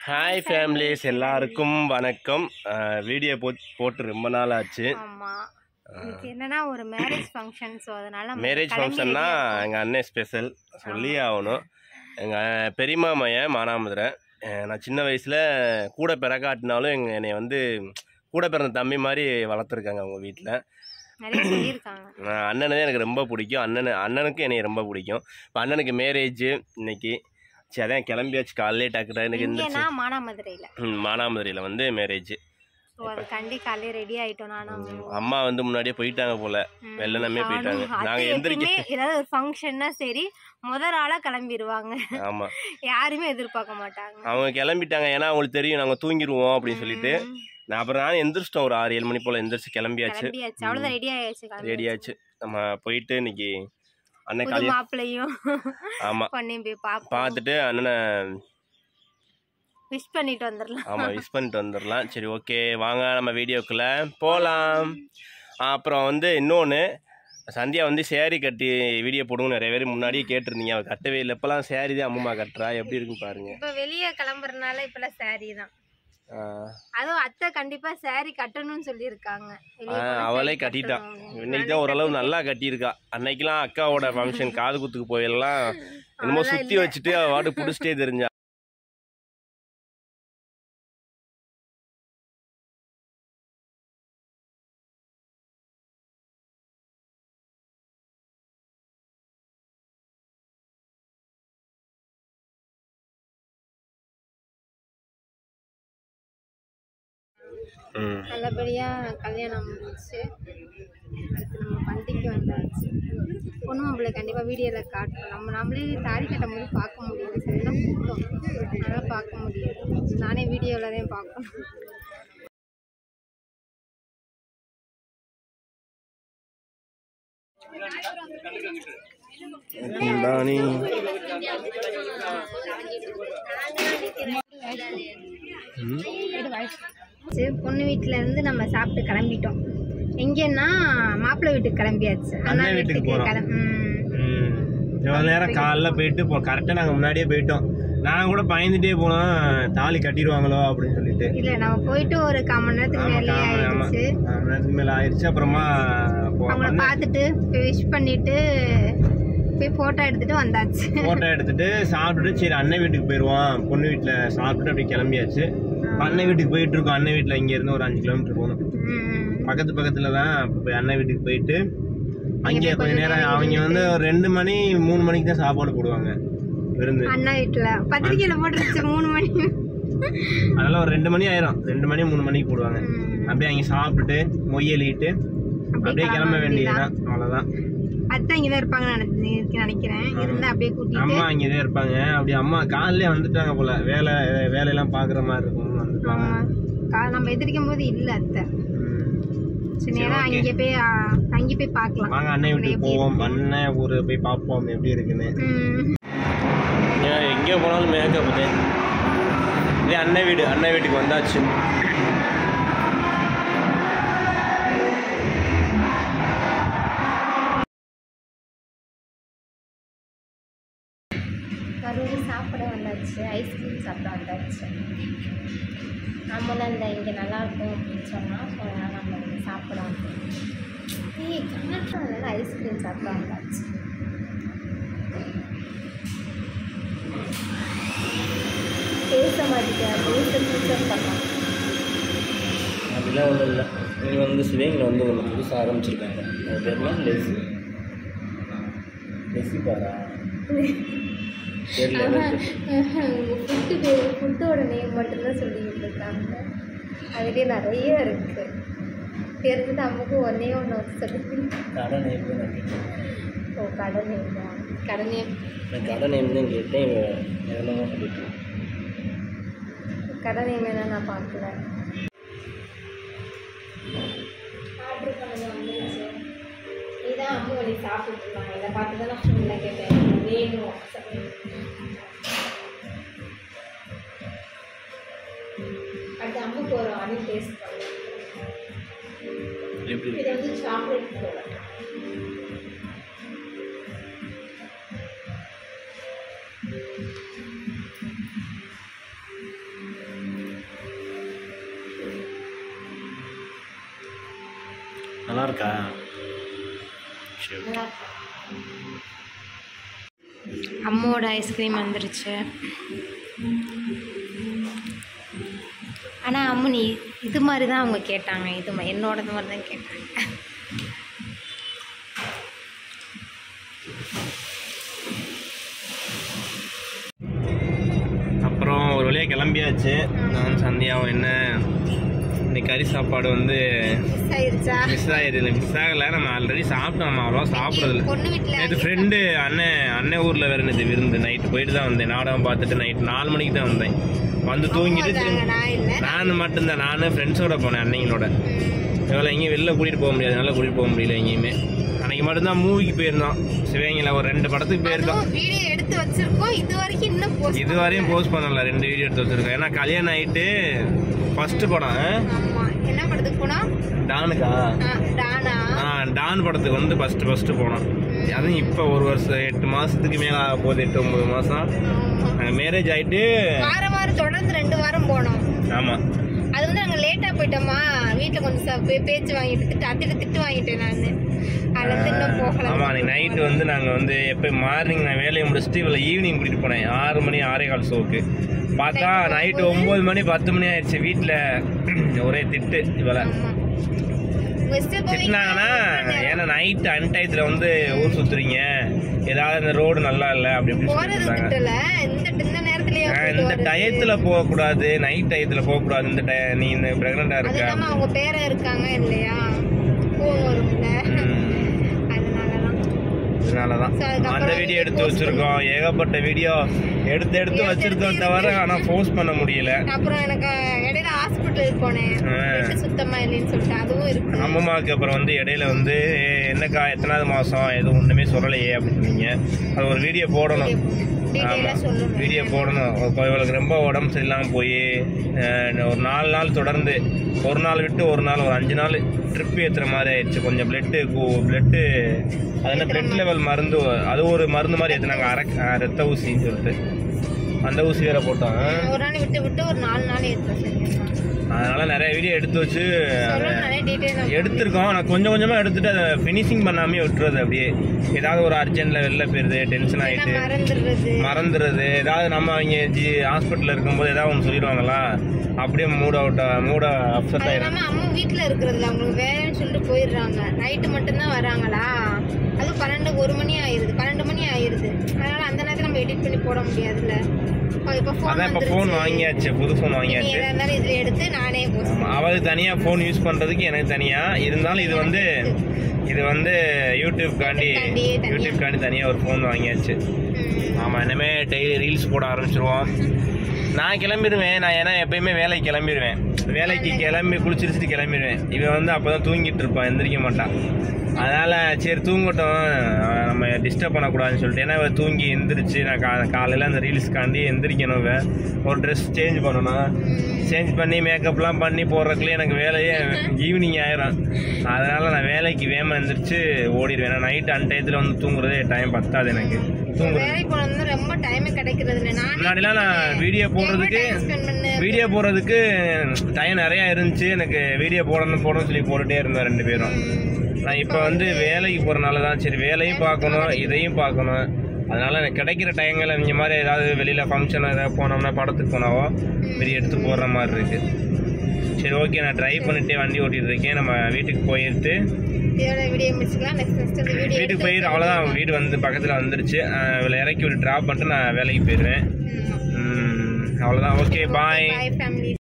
Hi families எல்லாருக்கும் வணக்கம் video போ போட்டு ரொம்ப நாள் ஆச்சு ஆமா இன்னைக்கு என்னன்னா ஒரு மேரேஜ் ஃபங்க்ஷன் ஸோ அதனால நம்ம மேரேஜ் கிளம்பி ஃபங்க்ஷன்னா எங்கள் அண்ணன் ஸ்பெஷல் சொல்லியே ஆகணும் எங்கள் பெரியம்மா மையன் மானாமதுரை அஹ் நான் சின்ன வயசில் கூட பிறக்காட்டினாலும் எங்கள் என்னை வந்து கூட பிறந்த தம்பி மாதிரி வளர்த்துருக்காங்க அவங்க வீட்டில் நிறைய சொல்லியிருக்காங்க அண்ணனை தான் எனக்கு ரொம்ப பிடிக்கும் அண்ணனு அண்ணனுக்கு என்னை ரொம்ப பிடிக்கும் இப்போ அண்ணனுக்கு மேரேஜ் இன்னைக்கு சரி அதான் கிளம்பியாச்சு காலையிலே டக்கு எனக்கு இந்த இங்கேனா மானாமதுரையில மானாமதுரையில் வந்து மேரேஜ் ஸோ அது கண்டி காலையில ரெடி ஆயிட்டோம் நானும் அம்மா வந்து முன்னாடியே போயிட்டாங்க போல ம், வெள்ளனமே போயிட்டாங்க அது நாங்க எந்திரிக்க எப்பயுமே ஏதாவது ஒரு ஃபங்க்ஷன்னா சரி முதல் ஆளா கிளம்பிடுவாங்க ஆமா யாருமே எதிர்பார்க்க மாட்டாங்க அவங்க கிளம்பிட்டாங்க ஏன்னா அவங்களுக்கு தெரியும் நாங்க தூங்கிடுவோம் அப்படின்னு சொல்லிட்டு ம், நான் அப்புறம் நான் எந்திரிச்சிட்டோம் ஒரு ஆறு ஏழு மணி போல எந்திரிச்சு கிளம்பியாச்சு கிளம்பியாச்சு அவ்வளவுதான் ரெடி ஆயாச்சு கிளம்பி ரெடியாச்சு நம்ம போயிட்டு இன்னைக்கு அண்ணன் புது காலையில் மாப்பிள்ளையும் ஆமா பொண்ணையும் போய் பார்ப்போம் பார்த்துட்டு அண்ணனை விஷ் பண்ணிட்டு வந்துடலாம் ஆமா விஷ் பண்ணிட்டு வந்துடலாம் சரி ஓகே வாங்க நம்ம வீடியோக்குள்ள போகலாம் அப்புறம் வந்து இன்னொன்று சந்தியா வந்து சேரீ கட்டி வீடியோ போடுங்க நிறைய பேர் முன்னாடியே கேட்டிருந்தீங்க அவள் கட்டவே இல்லை இப்போலாம் சேரீ தான் அம்மா கட்டுறா எப்படி இருக்குன்னு பாருங்க இப்போ வெளியே கிளம்புறதுனால இப்பெல்லாம் saree தான் ஆஹ் அதுவும் அத்தை கண்டிப்பா saree கட்டணும்னு சொல்லியிருக்காங்க வெளிய ஆ, போனா அவளே saree கட்டிட்டா கட்டணும். இன்னைக்கு தான் ஓரளவு நல்லா கட்டியிருக்கா அன்னைக்கெல்லாம் அக்காவோட ஃபங்க்ஷன் காது குத்துக்கு போயெல்லாம் என்னமோ அதெல்லாம் சுத்தி வச்சுட்டு அவ வாட்டு புடிச்சிட்டே தெரிஞ்சா ம் நல்லபடியா கல்யாணம் முடிச்சு அடுத்து நம்ம பண்டிகைக்கு வந்தாச்சு பொண்ணு மாப்பிள்ளை கண்டிப்பா வீடியோல காட்டுறோம் நம்ம நம்மளே தாடி கட்டும் போது பார்க்க முடியாது சரியான கூட்டம் அதனால பார்க்க முடியாது நானே வீடியோவில் தான் பார்க்கணும் குந்தாணி ம் சரி, பொண்ணு வீட்ல இருந்து நம்ம சாப்பிட்டு கிளம்பிட்டோம் எங்கன்னா மாப்பிள்ளை வீட்டுக்கு கிளம்பியாச்சு அண்ணா அண்ணன் வீட்டுக்கு வீட்டுக்கு போறோம். கிளம்பி ம். ம் இவ்வளோ நேரம் காலைல போயிட்டு இப்போ கரெக்டாக நாங்கள் முன்னாடியே போயிட்டோம் நான் கூட பயந்துட்டே போனோம் தாலி கட்டிடுவாங்களோ அப்படின்னு சொல்லிட்டு இல்ல நம்ம போயிட்டு ஒரு கால் மணி நேரத்துக்கு ஆமா மேலே ஆமா ஆமா ஆயிடுச்சு ஆறு மணி நேரத்துக்கு மேலே ஆயிடுச்சு அப்புறமா அவங்கள பார்த்துட்டு போய் விஷ் பண்ணிட்டு போய் போட்டோ எடுத்துட்டு வந்தாச்சு ஃபோட்டோ எடுத்துட்டு சாப்பிட்டுட்டு சரி அண்ணன் வீட்டுக்கு போயிடுவோம் பொண்ணு வீட்டில் சாப்பிட்டுட்டு அப்படியே கிளம்பியாச்சு இப்ப அண்ணன் வீட்டுக்கு போயிட்டு இருக்கோம் அண்ணன் வீட்டில் இங்கேருந்து ஒரு அஞ்சு கிலோமீட்டர் போகணும் ம். பக்கத்து பக்கத்தில் தான் இப்ப போய் அண்ணன் வீட்டுக்கு போயிட்டு அங்கே கொஞ்ச நேரம் அவங்க வந்து ஒரு ரெண்டு மணி மூணு மணிக்கு தான் சாப்பாடு போடுவாங்க விருந்து அண்ணா வீட்டுல பத்திரிக்கையில போட்டுருச்சு மூணு மணி அதனால ஒரு ரெண்டு மணி ஆயிரும் ரெண்டு மணி மூணு மணிக்கு போடுவாங்க ம். அப்படியே அங்கே சாப்பிட்டுட்டு மொய் எழுதிட்டு அப்படியே கிளம்ப வேண்டியதுதான் அவ்வளோதான் அத்தை இங்கதான் இருப்பாங்கன்னு நினைச்சு- நினைக்கிறேன் இருந்தா அப்படியே கூட்டிட்டு அம்மா இங்கே தான் இருப்பாங்க அப்படி அம்மா காலையிலே வந்துட்டாங்க போல வேலை வேலையெல்லாம் பார்க்குற மாதிரி இருக்கும் வந்துட்டாங்க ஆமா. கா- நம்ம எதிர்க்கும் போது இல்ல அத்தை ம். சரி நேரம் அங்கே போய் ஆ, அங்கே போய் பார்க்கலாம் வாங்க அண்ணன் வீட்டுக்கு போவோம் அண்ணன் ஊர் போய் பார்ப்போம் எப்படி இருக்குன்னு ம். எங்கே போனாலும் மேக்கப் இதே அண்ணன் வீடு அண்ணன் வீட்டுக்கு வந்தாச்சு மறுபடியும் சாப்பிட வந்தாச்சு ஐஸ்கிரீம் சாப்பிட வந்தாச்சு நம்மளும் இந்த இங்கே நல்லா இருக்கும் அப்படின்னு சொன்னால் ஸோ அதனால் நம்ம இங்கே சாப்பிட வந்தோம் ஏய் கண்ணாட்டில் ஐஸ்கிரீம் சாப்பிட வந்தாச்சு பேச மாட்டேங்கிறேன் பேச டீச்சர் பண்ணலாம் அப்படிலாம் ஒன்றும் இல்லை இங்கே வந்து சிவகங்கையில் வந்து ஒன்று புதுசாக ஆரம்பிச்சிருக்காங்க அது பேர்னா லெசி லெசி பாரா தெரியல ஃபுட்டு பேர் ஃபுட்டோட நேம் மட்டும்தான் சொல்லிக்கிட்டு இருக்காங்க அதுலேயே நிறைய இருக்குது தெரிஞ்சு நமக்கு ஒன்றே ஒன்று சொல்லி கடை நேம் தான் நான் கேட்டேன் ஓ கடை நேம் தான் கடை நேம் நான் கடை நேம் தான் கேட்டேன் இவன் என்னமோ சொல்லிட்டு கடை நேம் தான் நான் பார்க்கல ஆர்டர் பண்ணது வந்துருச்சு நீதான் அம்மு வழி சாப்பிட்டு இருக்காங்க இதை பார்த்து தான் நான் ஃபோனில் கேட்டேன் எனக்கு வேணும் அடுத்து அம்முக்கு ஒரு அணி டேஸ்ட் பண்ணுவேன் எப்படி இது வந்து சாக்லேட் ஃப்ளேவர் நல்லா இருக்கா சரி அம்மோட ஐஸ்கிரீம் வந்துருச்சு ஆனால் அம்மு நீ இது மாதிரி தான் அவங்க கேட்டாங்க இது மா- என்னோடது மாதிரி தான் கேட்டாங்க அப்புறம் ஒரு வழியாக கிளம்பியாச்சு நான் சந்தியாவும் என்ன இன்னைக்கு கறி சாப்பாடு வந்து மிஸ் ஆயிருச்சா மிஸ் ஆயிடுது மிஸ் ஆகலை நம்ம ஆல்ரெடி சாப்பிட்டோம் நம்ம அவ்வளோவா சாப்பிட்றதில்ல பொண்ணு வீட்டில் நேற்று ஃப்ரெண்டு அண்ணன் அண்ணன் ஊரில் வேறு நேற்று விருந்து நைட்டு போயிட்டு தான் வந்தேன் நாடகம் பார்த்துட்டு நைட் நாலு மணிக்கு தான் வந்தேன் வந்து தூங்கிட்டு திரும்பி நான் இல்லை நான் மட்டும்தான் நான் ஃப்ரெண்ட்ஸோட போனேன் அன்னைங்களோட இவளை எங்கேயும் வெளில கூட்டிகிட்டு போக முடியாது அதனால கூட்டிகிட்டு போக முடியல எங்கேயுமே அன்னைக்கு மட்டும்தான் மூவிக்கு போயிருந்தோம் சிவகங்கையில் ஒரு ரெண்டு படத்துக்கு போயிருக்கோம் வீடியோ எடுத்து வச்சிருக்கோம் இது வரைக்கும் இன்னும் போஸ்ட் இது வரையும் போஸ்ட் பண்ணல ரெண்டு வீடியோ எடுத்து வச்சிருக்கோம் ஏன்னா கல்யாணம் ஆயிட்டு ஃபர்ஸ்ட் படம் ஆ? ஆமா என்ன படத்துக்கு போனா டானுக்கா ஆ, டானா ஆ டான் படத்துக்கு வந்து ஃபர்ஸ்ட் ஃபர்ஸ்ட் போனோம் அதுவும் இப்போ ஒரு வருஷம் எட்டு மாசத்துக்கு மேல ஆக போகுது எட்டு ஒன்பது மாசம் நாங்கள் மேரேஜ் ஆயிட்டு வாரம் வாரம் தொடர்ந்து ரெண்டு வாரம் போனோம் ஆமா அது வந்து நாங்க லேட்டா போயிட்டோமா வீட்டுல கொஞ்சம் ச- பே- பேச்சு வாங்கிட்டு திட்டு அத்திட்டு திட்டு வாங்கிட்டேன் நான் அதுல இருந்து இன்னும் போகல ஆமா அன்னைக்கு நைட்டு வந்து நாங்க வந்து எப்போ மார்னிங் நான் வேலையை முடிச்சுட்டு இவளை ஈவினிங் கூட்டிட்டு போனேன் ஆறு மணி ஆறே கால் ஷோக்கு பார்த்தா நைட்டு ஒன்பது மணி பத்து மணி ஆயிடுச்சு வீட்டுல ஒரே திட்டு இவளை ஆமா West போவீங்க திட்டினாங்கன்னா ஏன்னா நைட்டு அன்டயத்தில் வந்து ஊர் சுத்துறீங்க ஏதாவது இந்த ரோடு நல்லா இல்லை அப்படி இப்படி போறது சொல்லிட்டு திட்டல இந்த இந்த நேரத்துலயே ஆ, இந்த டயத்துல போகக்கூடாது நைட் டயத்துல போகக்கூடாது இந்த டய நீ இந்த பிரெக்னண்டா அது இருக்க இல்லாம அவங்க பேர இருக்காங்க இல்லையா கோவம் வரும்ல ம், அதனாலதான் அதனாலதான் So, அதுக்கப்புறம் அந்த வீடியோ எடுத்து வச்சிருக்கோம் ஏகப்பட்ட வீடியோ எடுத்து எடுத்து வச்சிருக்கோம் தவிர ஆனா போஸ்ட் பண்ண முடியல அப்புறம் எனக்கு இடையில ஹாஸ்பிட்டல் போனேன் ஆ. blood சுத்தமா இல்லைன்னு சொல்லிட்டு அதுவும் இருக்கு அம்மம்மாவுக்கு அப்புறம் வந்து இடையில வந்து "ஏ, என்னக்கா எத்தனாவது மாசம் எதுவும் ஒண்ணுமே சொல்லலையே அப்படின்னு சொன்னீங்க அது ஒரு வீடியோ போடணும் டீட்டெயிலா சொல்லணும் வீடியோ போடணும் இப்போ இவளுக்கு ரொம்ப உடம்பு சரியில்லாமல் போய் ஒரு நாலு நாள் தொடர்ந்து ஒரு நாள் விட்டு ஒரு நாள் ஒரு அஞ்சு நாள் ட்ரிப் ஏற்றுற மாதிரி ஆயிடுச்சு கொஞ்சம் பிளட்டு பிளட்டு அது என்ன பிளட் லெவல் மருந்து அது ஒரு மருந்து மாதிரி ஏற்றுனாங்க அரை அஹ், ரத்த ஊசின்னு சொல்லிட்டு அந்த ஊசி வேற போட்டோம் ஒரு நாள் விட்டு விட்டு ஒரு நாலு நாள் ஏற்ற அதனால நிறைய வீடியோ எடுத்து வச்சு சொல்லணும் நிறைய டீட்டெயில் எடுத்திருக்கோம் நான் கொஞ்சம் கொஞ்சமா எடுத்துட்டு அதை ஃபினிஷிங் பண்ணாமே விட்டுறது அப்படியே ஏதாவது ஒரு அர்ஜென்ட்ல வெளில போயிருது டென்ஷன் ஆயிட்டு மறந்துடுறது மறந்துடுறது ஏதாவது நம்ம அவங்க ஜி ஹாஸ்பிட்டலில் இருக்கும்போது ஏதாவது ஒன்று சொல்லிடுவாங்களா அப்படியே மூட் அவுட் மூட அப்செட் அது ஆயிடும் இல்லாம அம்மா வீட்டுல இருக்கிறதுல அவங்களுக்கு வேலைன்னு சொல்லிட்டு போயிடுறாங்க நைட்டு மட்டும்தான் வராங்களா அது பன்னெண்டு ஒரு மணி ஆயிருது பன்னெண்டு மணி ஆயிருது அதனால அந்த நேரத்துல நம்ம எடிட் பண்ணி போட முடியாதுல்ல அப்ப இப்ப ஃபோன் அதான் இப்போ ஃபோன் வாங்கியாச்சு புது ஃபோன் வாங்கியாச்சு எதா இருந்தாலும் இதுல எடுத்து நானே போஸ்ட் ஆமா, அவளுக்கு தனியா ஃபோன் யூஸ் பண்றதுக்கு எனக்கு தனியா இருந்தாலும் இது வந்து இது வந்து யூடியூப் காண்டி காண்டி தனியா. யூடியூப் காண்டி தனியா ஒரு ஃபோன் வாங்கியாச்சு ஆமா இனிமே டெய்லி ரீல்ஸ் போட ஆரம்பிச்சிருவோம் நான் கிளம்பிடுவேன் நான் ஏன்னா எப்பயுமே வேலைக்கு கிளம்பிடுவேன் வேலைக்கு கிளம்பி குளிச்சிருச்சுட்டு கிளம்பிடுவேன் இவன் வந்து அப்பதான் தூங்கிட்டு இருப்பான் எந்திரிக்க மாட்டான் அதனால சரி தூங்கட்டும் அஹ் நம்ம டிஸ்டர்ப் பண்ணக்கூடாதுன்னு சொல்லிட்டு ஏன்னா இவன் தூங்கி எந்திரிச்சு நான் கா காலையில் அந்த ரீல்ஸ்க்காண்டி எந்திரிக்கணும் இவன் ஒரு ட்ரெஸ் சேஞ்ச் பண்ணணும் சேஞ்ச் பண்ணி மேக்கப்லாம் பண்ணி போடுறதுக்குள்ளே எனக்கு வேலையே ஈவினிங் ஆயிரும் அதனால நான் வேலைக்கு வேகமாக எந்திரிச்சு ஓடிடுவேன் ஏன்னா நைட் அன்டயத்தில் வந்து தூங்குறதே டைம் பத்தாது எனக்கு தூங்குறது வேலைக்கு போனது ரொம்ப டைமே கிடைக்கிறது இல்லை நான் முன்னாடிலாம் நான் வீடியோ போடுறதுக்கு ஸ்பெண்ட் பண்ணு வீடியோ போடுறதுக்கு டைம் நிறையா இருந்துச்சு எனக்கு வீடியோ போடணும் போடணும்னு சொல்லி போட்டுட்டே இருந்தோம் ரெண்டு பேரும் நான் இப்போ வந்து வேலைக்கு போகிறனால தான் சரி வேலையும் பார்க்கணும் இதையும் பார்க்கணும் அதனால எனக்கு கிடைக்கிற டைமில் இந்த மாதிரி ஏதாவது வெளியில் ஃபங்க்ஷன் ஏதாவது போனோம்னா படத்துக்கு போனாவோ வெளியே எடுத்து போடுற மாதிரி இருக்கு சரி ஓகே நான் ட்ரை பண்ணிட்டே வண்டி ஓட்டிட்டு இருக்கேன் நம்ம வீட்டுக்கு போயிட்டு இதோட வீடியோ முடிச்சுக்கலாம் நெக்ஸ்ட் நெக்ஸ்ட் அந்த வீடியோ வீட்டுக்கு போயிட்டு அவ்வளோதான் வீடு வந்து பக்கத்தில் வந்துருச்சு அஹ் இவளை இறக்கி விட்டு ட்ராப் பண்ணிட்டு நான் வேலைக்கு போயிடுவேன் ம், அவ்வளோதான் ஓகே பாய் பாய் ஃபேமிலி